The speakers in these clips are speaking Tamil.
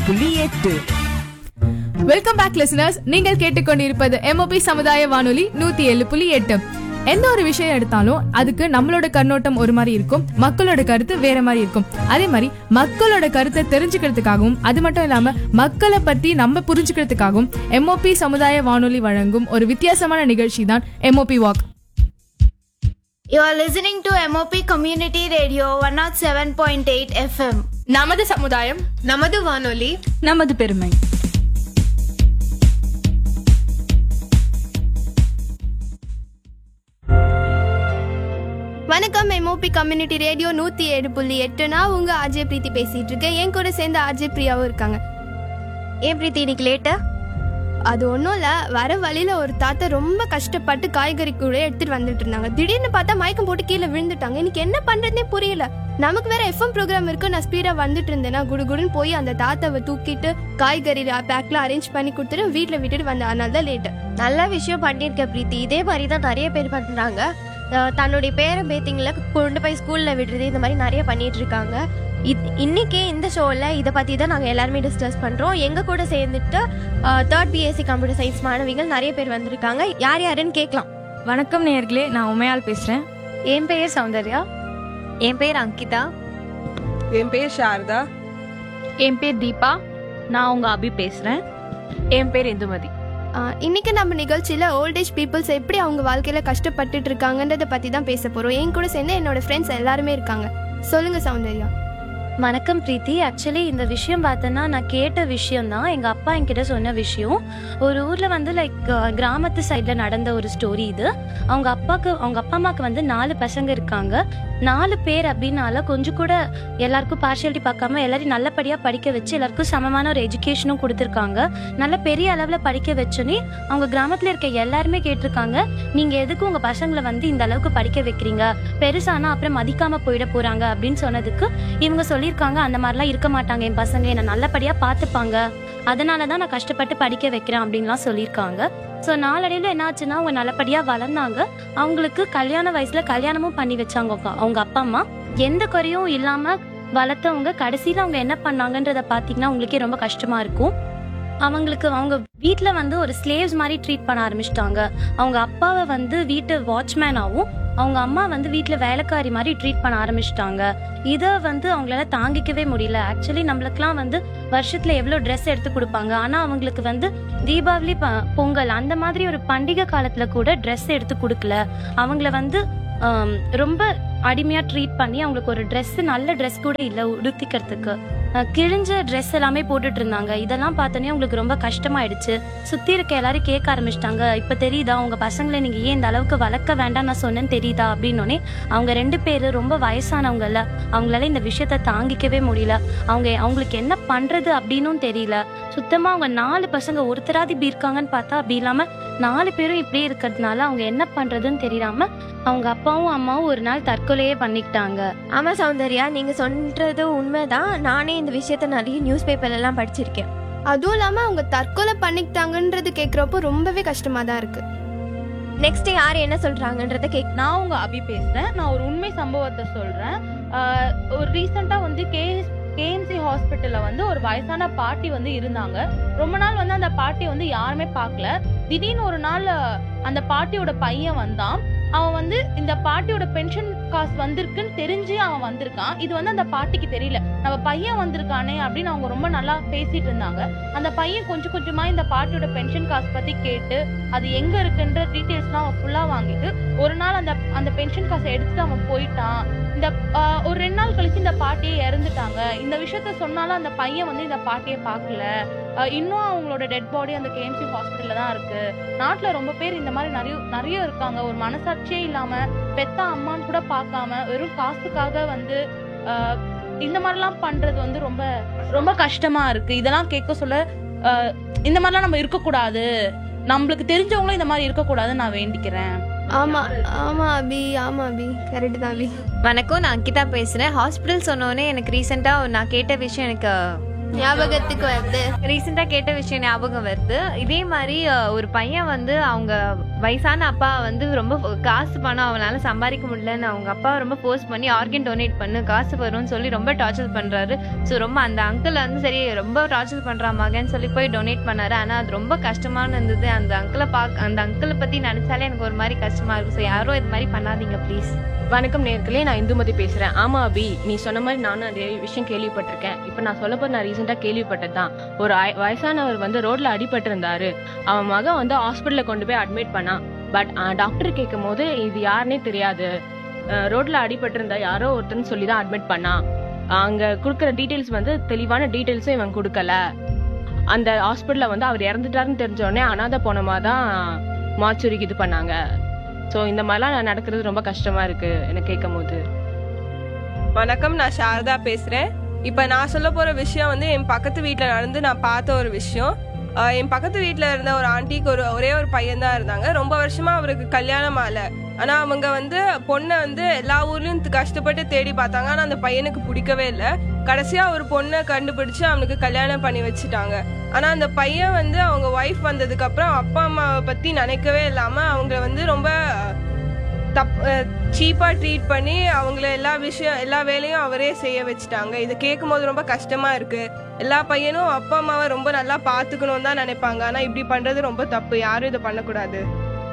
புள்ளி எட்டு வெல்கம் பேக் லிசனர்ஸ் நீங்கள் கேட்டுக்கொண்டிருப்பது எம்ஓபி சமுதாய வானொலி நூத்தி ஏழு புள்ளி எட்டு எந்த ஒரு விஷயம் எடுத்தாலும் அதுக்கு நம்மளோட கண்ணோட்டம் ஒரு மாதிரி இருக்கும் மக்களோட கருத்து வேற மாதிரி இருக்கும் அதே மாதிரி மக்களோட கருத்தை தெரிஞ்சுக்கிறதுக்காகவும் அது மட்டும் இல்லாம மக்களை பத்தி நம்ம புரிஞ்சுக்கிறதுக்காகவும் எம்ஓபி சமுதாய வானொலி வழங்கும் ஒரு வித்தியாசமான நிகழ்ச்சி தான் MOP walk You are listening to MOP Community Radio 107.8 FM. நமது சமுதாயம் நமது வானொலி நமது பெருமை வணக்கம் எம்ஓபி கம்யூனிட்டி ரேடியோ நூத்தி ஏழு புள்ளி எட்டுனா உங்க அஜய் பிரீத்தி பேசிட்டு இருக்கேன் என் கூட சேர்ந்து அஜய் பிரியாவும் இருக்காங்க ஏன் பிரீத்தி இன்னைக்கு லேட்டா அது ஒன்றும் இல்லை வர வழியில ஒரு தாத்தா ரொம்ப கஷ்டப்பட்டு காய்கறி கூட எடுத்துட்டு வந்துட்டு இருந்தாங்க திடீர்னு பார்த்தா மயக்கம் போட்டு கீழே விழுந்துட்டாங்க எனக்கு என்ன பண்றதுனே புரியல நமக்கு வேற எஃப்எம் ப்ரோக்ராம் இருக்கு நான் ஸ்பீடா வந்துட்டு இருந்தேன்னா குடுகுடுன்னு போய் அந்த தாத்தாவை தூக்கிட்டு காய்கறி பேக்ல அரேஞ்ச் பண்ணி கொடுத்துட்டு வீட்டில் விட்டுட்டு வந்தேன் அதனால தான் லேட்டு நல்ல விஷயம் பண்ணியிருக்க பிரீத்தி இதே மாதிரி தான் நிறைய பேர் பண்றாங்க அஹ் தன்னுடைய பேரன் பேத்திங்களை கொண்டு போய் ஸ்கூல்ல விடுறது இந்த மாதிரி நிறைய பண்ணிட்டு இருக்காங்க இத்- இன்னைக்கு இந்த ஷோவில் இதை பற்றி தான் நாங்கள் எல்லாருமே டிஸ்கஸ் பண்ணுறோம் எங்கள் கூட சேர்ந்துட்டு தேர்ட் பிஎஸ்சி கம்ப்யூட்டர் சயின்ஸ் மாணவிகள் நிறைய பேர் வந்திருக்காங்க யார் யாருன்னு கேட்கலாம் வணக்கம் நேயர்களே நான் உமையால் பேசுறேன் என் பெயர் சௌந்தர்யா என் பேர் அங்கிதா என் பேர் சாரதா என் பேர் தீபா நான் உங்க அபி பேசுறேன் என் பேர் இந்துமதி ஆஹ் இன்னைக்கு நம்ம நிகழ்ச்சியில ஓல்டேஜ் பீப்புள்ஸ் எப்படி அவங்க வாழ்க்கையில கஷ்டப்பட்டுட்டு இருக்காங்கன்றத பத்தி தான் பேச போறோம் என் கூட சேர்ந்து என்னோட ஃப்ரெண்ட்ஸ் எல்லாருமே இருக்காங்க சொல்லுங்க சௌந்தர்யா வணக்கம் பிரீத்தி ஆக்சுவலி இந்த விஷயம் பார்த்தோன்னா நான் கேட்ட விஷயம் தான் எங்கள் அப்பா என்கிட்ட சொன்ன விஷயம் ஒரு ஊரில் வந்து லைக் கிராமத்து சைடில் நடந்த ஒரு ஸ்டோரி இது அவங்க அப்பாவுக்கு அவங்க அப்பா அம்மாவுக்கு வந்து நாலு பசங்க இருக்காங்க நாலு பேர் அப்படின்னால கொஞ்சம் கூட எல்லாருக்கும் பார்ஷியாலிட்டி பார்க்காம எல்லாரையும் நல்லபடியாக படிக்க வச்சு எல்லாருக்கும் சமமான ஒரு எஜுகேஷனும் கொடுத்துருக்காங்க நல்ல பெரிய அளவில் படிக்க வச்சோன்னே அவங்க கிராமத்தில் இருக்க எல்லாருமே கேட்டிருக்காங்க நீங்கள் எதுக்கு உங்கள் பசங்களை வந்து இந்த அளவுக்கு படிக்க வைக்கிறீங்க பெருசானா அப்புறம் மதிக்காமல் போயிட போகிறாங்க அப்படின்னு சொன்னதுக்கு இவங்க சொல்லியிருக்காங்க அந்த மாதிரிலாம் இருக்க மாட்டாங்க என் பசங்க என்னை நல்லபடியாக பார்த்துப்பாங்க அதனால தான் நான் கஷ்டப்பட்டு படிக்க வைக்கிறேன் அப்படின்லாம் சொல்லியிருக்காங்க ஸோ நாளடைவில் என்னாச்சுன்னா அவங்க நல்லபடியாக வளர்ந்தாங்க அவங்களுக்கு கல்யாண வயசில் கல்யாணமும் பண்ணி வச்சாங்க அவங்க- அவங்க அப்பா அம்மா எந்த குறையும் இல்லாமல் வளர்த்தவங்க கடைசியில் அவங்க என்ன பண்ணாங்கன்றத பார்த்தீங்கன்னா உங்களுக்கே ரொம்ப கஷ்டமாக இருக்கும் அவங்களுக்கு அவங்க வீட்டில் வந்து ஒரு ஸ்லேவ்ஸ் மாதிரி ட்ரீட் பண்ண ஆரம்பிச்சிட்டாங்க அவங்க அப்பாவை வந்து வீட்டு வாட்ச்மேனாகவும் அவங்க அம்மா வந்து வீட்டில் வேலைக்காரி மாதிரி ட்ரீட் பண்ண ஆரம்பிச்சிட்டாங்க இதை வந்து அவங்களால தாங்கிக்கவே முடியல ஆக்சுவலி நம்மளுக்குலாம் வந்து வருஷத்துல எவ்வளோ ட்ரெஸ் எடுத்து கொடுப்பாங்க ஆனால் அவங்களுக்கு வந்து தீபாவளி ப- பொங்கல் அந்த மாதிரி ஒரு பண்டிகை காலத்துல கூட ட்ரெஸ் எடுத்து கொடுக்கல அவங்கள வந்து ஆம், ரொம்ப அடிமையாக ட்ரீட் பண்ணி அவங்களுக்கு ஒரு Dress நல்ல ட்ரெஸ் கூட இல்லை உடுத்திக்கிறதுக்கு அஹ், கிழிஞ்ச ட்ரெஸ் எல்லாமே போட்டுட்டு இருந்தாங்க இதெல்லாம் பார்த்தோன்னே அவங்களுக்கு ரொம்ப கஷ்டமாயிடுச்சு சுற்றி இருக்க எல்லாரும் கேட்க ஆரம்பிச்சிட்டாங்க இப்போ தெரியுதா உங்க பசங்களை நீங்கள் ஏன் இந்த அளவுக்கு வளர்க்க வேண்டாம் நான் சொன்னேன்னு தெரியுதா அப்படின்னோடனே அவங்க ரெண்டு பேர் ரொம்ப வயசானவங்கல்ல அவங்களால இந்த விஷயத்த தாங்கிக்கவே முடியல அவங்க அவங்களுக்கு என்ன பண்றது அப்படின்னும் தெரியல சுத்தமா அவங்க நாலு பசங்க ஒருத்தராது இப்படி இருக்காங்கன்னு பார்த்தா அப்படி இல்லாம நாலு பேரும் இப்படியே இருக்கிறதுனால அவங்க என்ன பண்றதுன்னு தெரியாம அவங்க அப்பாவும் அம்மாவும் ஒரு நாள் தற்கொலையே பண்ணிக்கிட்டாங்க ஆமாம் சௌந்தர்யா நீங்கள் சொல்கிறது உண்மைதான் நானே இந்த விஷயத்த நிறைய நியூஸ் பேப்பர்லாம் படிச்சிருக்கேன் அதுவும் இல்லாம அவங்க தற்கொலை பண்ணிக்கிட்டாங்கன்றது கேக்குறப்போ ரொம்பவே கஷ்டமா தான் இருக்கு நெக்ஸ்ட் யார் என்ன சொல்கிறாங்கன்றத கேக் நான் உங்க அபி பேசுறேன் நான் ஒரு உண்மை சம்பவத்தை சொல்றேன் ஆஹ் ஒரு ரீசெண்டா வந்து கே கேஎம்சி ஹாஸ்பிட்டல்ல வந்து ஒரு வயசான பாட்டி வந்து இருந்தாங்க ரொம்ப நாள் வந்து அந்த பாட்டியை வந்து யாருமே பார்க்கல திடீர்னு ஒரு நாள் அஹ், அந்த பாட்டியோட பையன் வந்தான் அவன் வந்து இந்த பாட்டியோட பென்ஷன் காசு வந்திருக்குன்னு தெரிஞ்சு அவன் வந்திருக்கான் இது வந்து அந்த பாட்டிக்கு தெரியல நம்ம பையன் வந்திருக்கானே அப்படின்னு அவங்க ரொம்ப நல்லா பேசிட்டு இருந்தாங்க அந்த பையன் கொஞ்சம் கொஞ்சமா இந்த பாட்டியோட பென்ஷன் காசு பத்தி கேட்டு அது எங்க இருக்குன்ற டீடைல்ஸ்லாம் அவன் ஃபுல்லா வாங்கிட்டு ஒரு நாள் அந்த அந்த பென்ஷன் காசை எடுத்துட்டு அவன் போயிட்டான் இந்த ஆஹ், ஒரு ரெண்டு நாள் கழிச்சு இந்த பாட்டியே இறந்துட்டாங்க இந்த விஷயத்த சொன்னாலும் அந்த பையன் வந்து இந்த பாட்டியை பார்க்கல ஆஹ், இன்னும் அவங்களோட டெட் பாடி அந்த கேஎம்சி ஹாஸ்பிட்டல்ல தான் இருக்கு நாட்டுல ரொம்ப பேர் இந்த மாதிரி நிறைய நிறைய இருக்காங்க ஒரு மனசாட்சியே இல்லாம பெத்த அம்மான்னு கூட பார்க்காம வெறும் காசுக்காக வந்து ஆஹ், இந்த மாதிரிலாம் பண்றது வந்து ரொம்ப ரொம்ப கஷ்டமா இருக்கு இதெல்லாம் கேட்க சொல்ல ஆஹ், இந்த மாதிரிலாம் நம்ம இருக்கக்கூடாது நம்மளுக்கு தெரிஞ்சவங்களும் இந்த மாதிரி இருக்கக்கூடாதுன்னு நான் வேண்டிக்கிறேன் ஆமா ஆமா அபி ஆமா அபி கரெக்ட் தான் அபி வணக்கம் நான் அங்கிதா பேசுறேன் ஹாஸ்பிட்டல் சொன்னோடனே எனக்கு ரீசெண்டா நான் கேட்ட விஷயம் எனக்கு ஞாபகத்துக்கு வருது ரீசெண்டா கேட்ட விஷயம் ஞாபகம் வருது இதே மாதிரி அஹ், ஒரு பையன் வந்து அவங்க வயசான அப்பா வந்து ரொம்ப காசு பணம் அவனால சம்பாதிக்க முடியலன்னு அவங்க அப்பா ரொம்ப ஃபோர்ஸ் பண்ணி ஆர்கன் டொனேட் பண்ணு காசு வரும்னு சொல்லி ரொம்ப டார்ச்சர் பண்றாரு ஸோ ரொம்ப அந்த அங்கிள் வந்து சரி ரொம்ப டார்ச்சர் பண்றா மகன்னு சொல்லி போய் டொனேட் பண்ணாரு ஆனா அது ரொம்ப கஷ்டமான இருந்தது அந்த அங்கிளை பார்க்க அந்த அங்கிளை பத்தி நினைச்சாலே எனக்கு ஒரு மாதிரி கஷ்டமா இருக்கு ஸோ யாரும் இது மாதிரி பண்ணாதீங்க ப்ளீஸ் வணக்கம் நேர்களே நான் இந்துமதி பேசுறேன் ஆமா அபி நீ சொன்ன மாதிரி நானும் நிறைய விஷயம் கேள்விப்பட்டிருக்கேன் இப்போ நான் சொல்ல போது நான் ரீசெண்டா கேள்விப்பட்டது தான் ஒரு ஆய- வயசானவர் வந்து ரோட்ல அடிபட்டு இருந்தாரு அவன் மகன் வந்து ஹாஸ்பிட்டல்ல கொண்டு போய் அட்மிட் பண்ணான் பட் டாக்டர் கேட்கும் போது இது யாருன்னே தெரியாது அஹ், ரோட்ல அடிபட்டு இருந்தா யாரோ ஒருத்தன்னு சொல்லி தான் அட்மிட் பண்ணான் அங்க கொடுக்குற டீடைல்ஸ் வந்து தெளிவான டீடைல்ஸும் இவன் கொடுக்கல அந்த ஹாஸ்பிட்டல்ல வந்து அவர் இறந்துட்டாருன்னு தெரிஞ்ச உடனே அனாதை போனமா தான் மாச்சுரிக்கு இது பண்ணாங்க ஸோ இந்த மாதிரிலாம் நடக்கிறது ரொம்ப கஷ்டமா இருக்கு எனக்கு கேட்கும் போது வணக்கம் நான் சாரதா பேசுறேன் இப்ப நான் சொல்ல போற விஷயம் வந்து என் பக்கத்து வீட்ல நடந்து நான் பார்த்த ஒரு விஷயம் ஆஹ் என் பக்கத்து வீட்ல இருந்த ஒரு ஆண்டிக்கு ஒரு ஒரே ஒரு பையன் தான் இருந்தாங்க ரொம்ப வருஷமா அவருக்கு கல்யாணம் ஆகல ஆனா அவங்க வந்து பொண்ணை வந்து எல்லா ஊர்லயும் த- கஷ்டப்பட்டு தேடி பார்த்தாங்க ஆனா அந்த பையனுக்கு பிடிக்கவே இல்லை கடைசியா ஒரு பொண்ணை கண்டுபிடிச்சு அவனுக்கு கல்யாணம் பண்ணி வச்சுட்டாங்க ஆனா அந்த பையன் வந்து அவங்க ஒய்ஃப் வந்ததுக்கு அப்புறம் அப்பா அம்மாவை பத்தி நினைக்கவே இல்லாம அவங்கள வந்து ரொம்ப தப் சீப்பாக ட்ரீட் பண்ணி அவங்கள எல்லா விஷயம் எல்லா வேலையும் அவரே செய்ய வச்சுட்டாங்க இதை கேட்கும்போது ரொம்ப கஷ்டமா இருக்கு எல்லா பையனும் அப்பா அம்மாவை ரொம்ப நல்லா பார்த்துக்கணும் தான் நினைப்பாங்க ஆனால் இப்படி பண்றது ரொம்ப தப்பு யாரும் இதை பண்ணக்கூடாது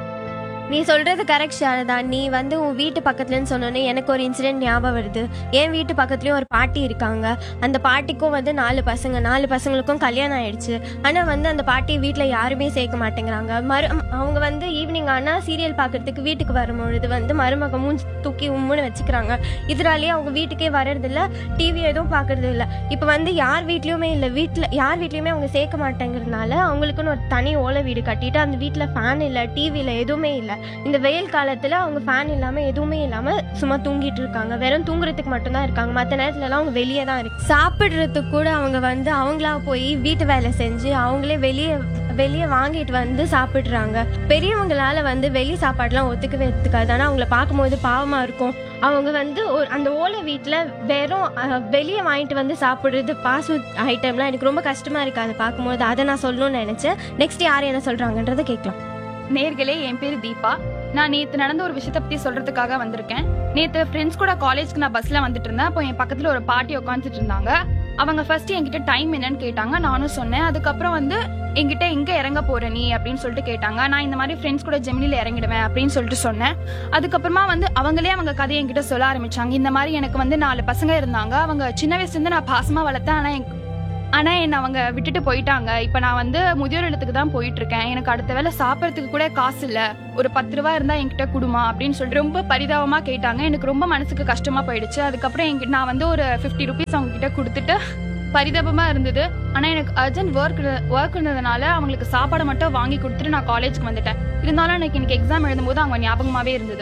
நீ சொல்றது கரெக்ட் சாரதா நீ வந்து உன் வீட்டு பக்கத்துலன்னு சொன்னோன்னே எனக்கு ஒரு இன்சிடென்ட் ஞாபகம் வருது என் வீட்டு பக்கத்துலயும் ஒரு பாட்டி இருக்காங்க அந்த பாட்டிக்கும் வந்து நாலு பசங்க நாலு பசங்களுக்கும் கல்யாணம் ஆயிடுச்சு ஆனா வந்து அந்த பாட்டி வீட்ல யாருமே சேர்க்க மாட்டேங்கிறாங்க மறு அவங்க வந்து ஈவினிங் ஆனா சீரியல் பார்க்கறதுக்கு வீட்டுக்கு வரும்பொழுது வந்து மருமக மூஞ்சி தூக்கி உம்முன்னு வச்சுக்கிறாங்க இதனாலேயே அவங்க வீட்டுக்கே வர்றதில்ல டிவி எதுவும் பார்க்கறது இல்ல இப்போ வந்து யார் வீட்லயுமே இல்லை வீட்டில் யார் வீட்லயுமே அவங்க சேர்க்க மாட்டேங்கிறதுனால அவங்களுக்குன்னு ஒரு தனி ஓலை வீடு கட்டிட்டு அந்த வீட்டில் ஃபேன் இல்லை டிவியில் எதுவுமே இல்லை இந்த வெயில் காலத்தில் அவங்க ஃபேன் இல்லாமல் எதுவுமே இல்லாமல் சும்மா தூங்கிட்டு இருக்காங்க வெறும் தூங்குறதுக்கு மட்டும்தான் இருக்காங்க மற்ற நேரத்துலலாம் அவங்க வெளியே தான் இருக்கு சாப்பிட்றதுக்கு கூட அவங்க வந்து அவங்களா போய் வீட்டு வேலை செஞ்சு அவங்களே வெளியே வெளியே வாங்கிட்டு வந்து சாப்பிட்றாங்க பெரியவங்களால வந்து வெளி சாப்பாடுலாம் ஒத்துக்கவே ஒத்துக்காது ஆனால் அவங்கள பார்க்கும்போது பாவமாக இருக்கும் அவங்க வந்து ஒரு அந்த ஓலை வீட்டில் வெறும் அஹ், வெளியே வாங்கிட்டு வந்து சாப்பிட்றது பாஸ் ஐட்டம்லாம் எனக்கு ரொம்ப கஷ்டமாக இருக்குது அதை பார்க்கும்போது அதை நான் சொல்லணும்னு நினச்சேன் நெக்ஸ்ட் யார் என்ன சொல்கிறாங்கன்றதை கேட்கலாம் நேர்களே என் பேரு தீபா நான் நேத்து நடந்த ஒரு விஷயத்தை பத்தி சொல்றதுக்காக வந்திருக்கேன் நேத்து ஃப்ரெண்ட்ஸ் கூட காலேஜ்க்கு நான் பஸ்ல வந்துட்டு இருந்தேன் அப்போ என் பக்கத்துல ஒரு பாட்டி உட்காந்துட்டு இருந்தாங்க அவங்க ஃபர்ஸ்ட் என்கிட்ட டைம் என்னன்னு கேட்டாங்க நானும் சொன்னேன் அதுக்கப்புறம் வந்து என்கிட்ட எங்க இறங்க போற நீ அப்படின்னு சொல்லிட்டு கேட்டாங்க நான் இந்த மாதிரி ஃப்ரெண்ட்ஸ் கூட ஜெமினில இறங்கிடுவேன் அப்படின்னு சொல்லிட்டு சொன்னேன் அதுக்கப்புறமா வந்து அவங்களே அவங்க கதையை என்கிட்ட சொல்ல ஆரம்பிச்சாங்க இந்த மாதிரி எனக்கு வந்து நாலு பசங்க இருந்தாங்க அவங்க சின்ன வயசுல இருந்து நான் பாசமா வளர்த்தேன் ஆனா என் ஆனா என்ன அவங்க விட்டுட்டு போயிட்டாங்க இப்ப நான் வந்து முதியோர் இல்லத்துக்கு தான் போயிட்டு இருக்கேன் எனக்கு அடுத்த வேளை சாப்பிடறதுக்கு கூட காசு இல்ல ஒரு பத்து ரூபா இருந்தா என்கிட்ட குடுமா அப்படின்னு சொல்லிட்டு ரொம்ப பரிதாபமா கேட்டாங்க எனக்கு ரொம்ப மனசுக்கு கஷ்டமா போயிடுச்சு அதுக்கப்புறம் என்கிட்ட நான் வந்து ஒரு ஃபிஃப்டி ருபீஸ் அவங்க கிட்ட கொடுத்துட்டு பரிதாபமா இருந்தது ஆனா எனக்கு அர்ஜென்ட் ஒர்க் ஒர்க் இருந்ததுனால அவங்களுக்கு சாப்பாடை மட்டும் வாங்கி கொடுத்துட்டு நான் காலேஜ்க்கு வந்துட்டேன் இருந்தாலும் எனக்கு எனக்கு எக்ஸாம் எழுதும்போது அவங்க ஞாபகமாவே இருந்தது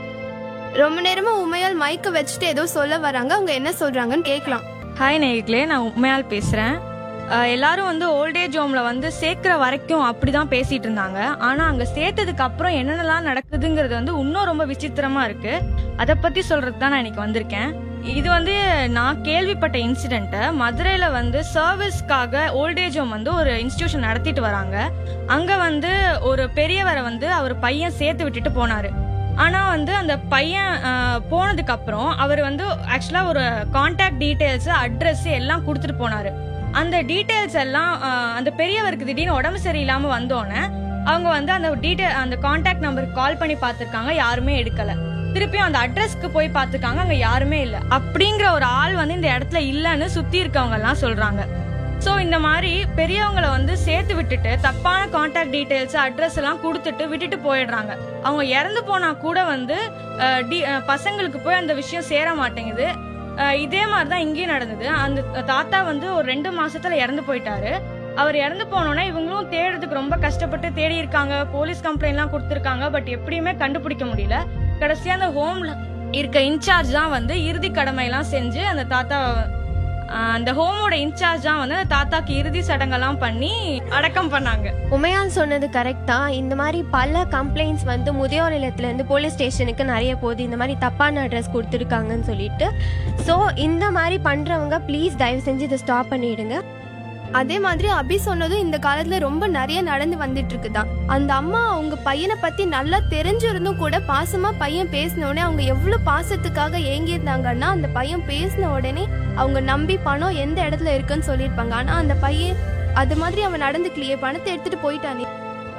ரொம்ப நேரமா உமையால் மைக்க வச்சுட்டு ஏதோ சொல்ல வராங்க அவங்க என்ன சொல்றாங்கன்னு கேட்கலாம் ஹாய் நேயர்களே நான் உண்மையால் பேசுகிறேன் எல்லாரும் வந்து ஓல்டேஜ் ஹோமில் வந்து சேர்க்குற வரைக்கும் அப்படி தான் பேசிகிட்டு இருந்தாங்க ஆனால் அங்கே சேர்த்ததுக்கு அப்புறம் என்னென்னலாம் நடக்குதுங்கிறது வந்து இன்னும் ரொம்ப விசித்திரமாக இருக்குது அதை பற்றி சொல்கிறது தான் நான் இன்னைக்கு வந்திருக்கேன் இது வந்து நான் கேள்விப்பட்ட இன்சிடெண்ட்டை மதுரையில் வந்து சர்வீஸ்க்காக ஓல்டேஜ் ஹோம் வந்து ஒரு இன்ஸ்டியூஷன் நடத்திட்டு வராங்க அங்கே வந்து ஒரு பெரியவரை வந்து அவர் பையன் சேர்த்து விட்டுட்டு போனார் ஆனால் வந்து அந்த பையன் ஆஹ், போனதுக்கு அப்புறம் அவர் வந்து ஆக்சுவலாக ஒரு காண்டாக்ட் டீட்டெயில்ஸ் அட்ரஸ் எல்லாம் கொடுத்துட்டு போனாரு அந்த டீட்டெயில்ஸ் எல்லாம் ஆஹ், அந்த பெரியவருக்கு திடீர்னு உடம்பு சரியில்லாமல் வந்தோடனே அவங்க வந்து அந்த டீட்டெயில் அந்த காண்டாக்ட் நம்பருக்கு கால் பண்ணி பார்த்துருக்காங்க யாருமே எடுக்கல திருப்பியும் அந்த அட்ரஸ்க்கு போய் பார்த்துருக்காங்க அங்கே யாருமே இல்லை அப்படிங்கிற ஒரு ஆள் வந்து இந்த இடத்துல இல்லைன்னு சுற்றி இருக்கவங்க எல்லாம் சொல்கிறாங்க ஸோ இந்த மாதிரி பெரியவங்களை வந்து சேர்த்து விட்டுட்டு தப்பான காண்டாக்ட் டீட்டெயில்ஸ் அட்ரஸ் எல்லாம் கொடுத்துட்டு விட்டுட்டு போயிடுறாங்க அவங்க இறந்து போனா கூட வந்து அஹ், டி- அஹ், பசங்களுக்கு போய் அந்த விஷயம் சேர மாட்டேங்குது அஹ், இதே மாதிரி தான் இங்கேயும் நடந்தது அந்த தாத்தா வந்து ஒரு ரெண்டு மாசத்துல இறந்து போயிட்டாரு அவர் இறந்து போனோன்னா இவங்களும் தேடுறதுக்கு ரொம்ப கஷ்டப்பட்டு தேடி இருக்காங்க போலீஸ் கம்ப்ளைண்ட்லாம் கொடுத்துருக்காங்க பட் எப்படியுமே கண்டுபிடிக்க முடியல கடைசியா அந்த ஹோம்ல இருக்க இன்சார்ஜ் தான் வந்து இறுதி கடமையெல்லாம் செஞ்சு அந்த தாத்தா அஹ், அந்த ஹோமோட இன்சார்ஜ் தான் வந்து அந்த தாத்தாக்கு இறுதி சடங்கெல்லாம் பண்ணி அடக்கம் பண்ணாங்க உமையால் சொன்னது கரெக்ட் தான் இந்த மாதிரி பல கம்ப்ளைண்ட்ஸ் வந்து முதியோர் இல்லத்துலேருந்து போலீஸ் ஸ்டேஷனுக்கு நிறைய போகுது இந்த மாதிரி தப்பான அட்ரஸ் கொடுத்துருக்காங்கன்னு சொல்லிட்டு ஸோ இந்த மாதிரி பண்ணுறவங்க ப்ளீஸ் தயவு செஞ்சு இதை ஸ்டாப் பண்ணிடுங்க அதே மாதிரி அபி சொன்னதும் இந்த காலத்துல ரொம்ப நிறைய நடந்து வந்துட்டு இருக்குதான் அந்த அம்மா அவங்க பையனை பத்தி நல்லா தெரிஞ்சிருந்தும் கூட பாசமா பையன் பேசின உடனே அவங்க எவ்வளவு பாசத்துக்காக ஏங்கியிருந்தாங்கன்னா அந்த பையன் பேசின உடனே அவங்க நம்பி பணம் எந்த இடத்துல இருக்குன்னு சொல்லியிருப்பாங்க ஆனா அந்த பையன் அது மாதிரி அவன் நடந்துக்கலையே பணத்தை எடுத்துட்டு போயிட்டானே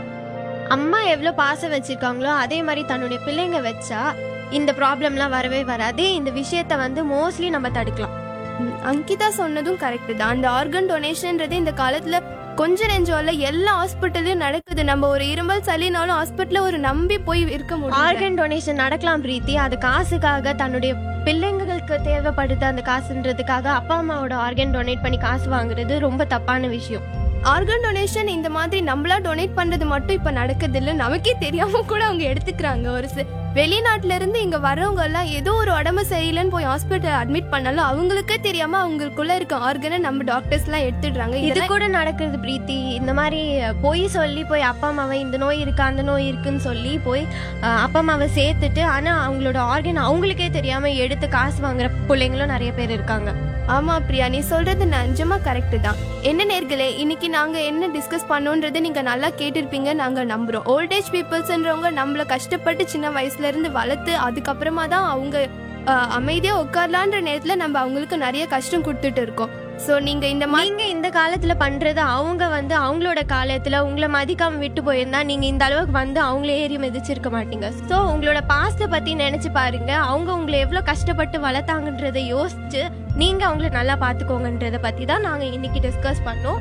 அம்மா எவ்வளோ பாசம் வச்சிருக்காங்களோ அதே மாதிரி தன்னுடைய பிள்ளைங்க வச்சா இந்த ப்ராப்ளம்லாம் வரவே வராது இந்த விஷயத்த வந்து மோஸ்ட்லி நம்ம தடுக்கலாம் ம், அங்கிதா சொன்னதும் கரெக்ட் தான் அந்த ஆர்கன் டொனேஷன்ன்றது இந்த காலத்துல கொஞ்ச நெஞ்சம் இல்ல எல்லா ஹாஸ்பிட்டல்லையும் நடக்குது நம்ம ஒரு இருமல் சளினாலும் ஹாஸ்பிட்டல்ல ஒரு நம்பி போய் இருக்க முடியும் ஆர்கன் டொனேஷன் நடக்கலாம் பிரீத்தி அது காசுக்காக தன்னுடைய பிள்ளைங்களுக்கு தேவைப்படுது அந்த காசுன்றதுக்காக அப்பா அம்மாவோட ஆர்கன் டொனேட் பண்ணி காசு வாங்குறது ரொம்ப தப்பான விஷயம் ஆர்கன் டொனேஷன் இந்த மாதிரி நம்மளா டொனேட் பண்றது மட்டும் இப்ப நடக்குது இல்ல நமக்கே தெரியாம கூட அவங்க எடுத்துக்கிறாங்க ஒரு சி- வெளிநாட்டுல இருந்து இங்க வரவங்க எல்லாம் ஏதோ ஒரு உடம்பு சரியில்லைன்னு போய் ஹாஸ்பிட்டல் அட்மிட் பண்ணாலும் அவங்களுக்கே தெரியாம அவங்களுக்குள்ள இருக்க ஆர்கனை நம்ம டாக்டர்ஸ் எல்லாம் எடுத்துடுறாங்க இது இதெல்லாம் கூட நடக்குது பிரீத்தி இந்த மாதிரி போய் சொல்லி போய் அப்பா அம்மாவை இந்த நோய் இருக்கு அந்த நோய் இருக்குன்னு சொல்லி போய் அஹ், அப்பா அம்மாவை சேர்த்துட்டு ஆனா அவங்களோட ஆர்கன் அவங்களுக்கே தெரியாம எடுத்து காசு வாங்குற பிள்ளைங்களும் நிறைய பேர் இருக்காங்க ஆமா பிரியா நீ சொல்றது நிஜமா கரெக்ட் தான் என்ன நேர்களே இன்னைக்கு நாங்க என்ன டிஸ்கஸ் பண்ணோன்றது நீங்க நல்லா கேட்டிருப்பீங்க நாங்க நம்புறோம் ஓல்டேஜ் பீப்புள்ஸ்ன்றவங்க நம்மள கஷ்டப்பட்டு சின்ன வயசுல இருந்து வளர்த்து அதுக்கப்புறமா தான் அவங்க அஹ், அமைதியா உட்காரலான்ற நேரத்துல நம்ம அவங்களுக்கு நிறைய கஷ்டம் கொடுத்துட்டு இருக்கோம் சோ நீங்க இந்த மாதிரி நீங்க இந்த காலத்துல பண்றது அவங்க வந்து அவங்களோட காலத்துல உங்களை மதிக்காம விட்டு போயிருந்தா நீங்க இந்த அளவுக்கு வந்து அவங்கள ஏறி மிதிச்சிருக்க மாட்டீங்க சோ உங்களோட பாஸ்ட பத்தி நினைச்சு பாருங்க அவங்க உங்களை எவ்வளவு கஷ்டப்பட்டு வளர்த்தாங்கன்றதை யோசிச்சு நீங்க அவங்கள நல்லா பாத்துக்கோங்கன்றத பத்தி தான் நாங்க இன்னைக்கு டிஸ்கஸ் பண்ணோம்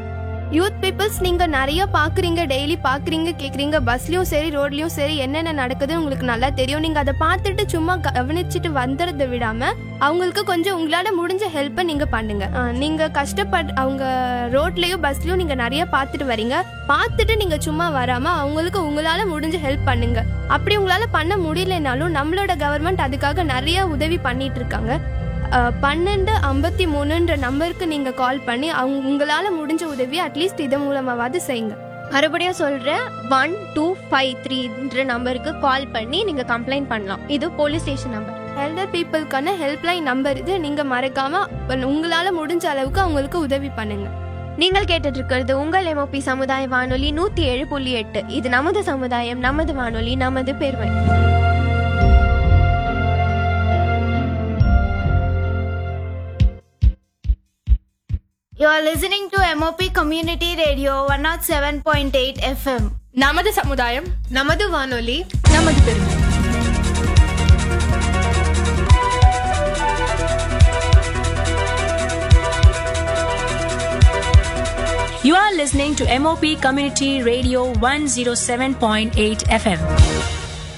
யூத் பீப்புள்ஸ் நீங்க நிறைய பாக்குறீங்க டெய்லி பாக்குறீங்க கேக்குறீங்க பஸ்லயும் சரி ரோட்லயும் சரி என்னென்ன நடக்குதுன்னு உங்களுக்கு நல்லா தெரியும் நீங்க அதை பார்த்துட்டு சும்மா கவனிச்சுட்டு வந்துறதை விடாம அவங்களுக்கு கொஞ்சம் உங்களால முடிஞ்ச ஹெல்ப்பை நீங்க பண்ணுங்க அஹ், நீங்க கஷ்டப்பட் அவங்க ரோட்லயும் பஸ்லயும் நீங்க நிறைய பார்த்துட்டு வரீங்க பார்த்துட்டு நீங்க சும்மா வராம அவங்களுக்கு உங்களால முடிஞ்ச ஹெல்ப் பண்ணுங்க அப்படி உங்களால பண்ண முடியலனாலும் நம்மளோட கவர்மெண்ட் அதுக்காக நிறைய உதவி பண்ணிட்டு இருக்காங்க அஹ், பன்னெண்டு ஐம்பத்தி மூணுன்ற நம்பருக்கு நீங்க கால் பண்ணி அவங்க உங்களால முடிஞ்ச உதவி அட்லீஸ்ட் இது மூலமாவது செய்யுங்க மறுபடியும் சொல்றேன் ஒன் டூ ஃபைவ் த்ரீன்ற நம்பருக்கு கால் பண்ணி நீங்க கம்ப்ளைண்ட் பண்ணலாம் இது போலீஸ் ஸ்டேஷன் நம்பர் எல்டர் பீப்புளுக்கான ஹெல்ப்லைன் நம்பர் இது நீங்க மறக்காம உங்களால முடிஞ்ச அளவுக்கு அவங்களுக்கு உதவி பண்ணுங்க நீங்கள் கேட்டுட்டு இருக்கிறது உங்கள் எம்ஓபி சமுதாய வானொலி நூத்தி ஏழு புள்ளி எட்டு இது நமது சமுதாயம் நமது வானொலி நமது பெருமை You are listening to MOP Community Radio 107.8 FM. நமது சமுதாயம் நமது வானொலி நமது பெருமை You are listening to MOP Community Radio 107.8 FM.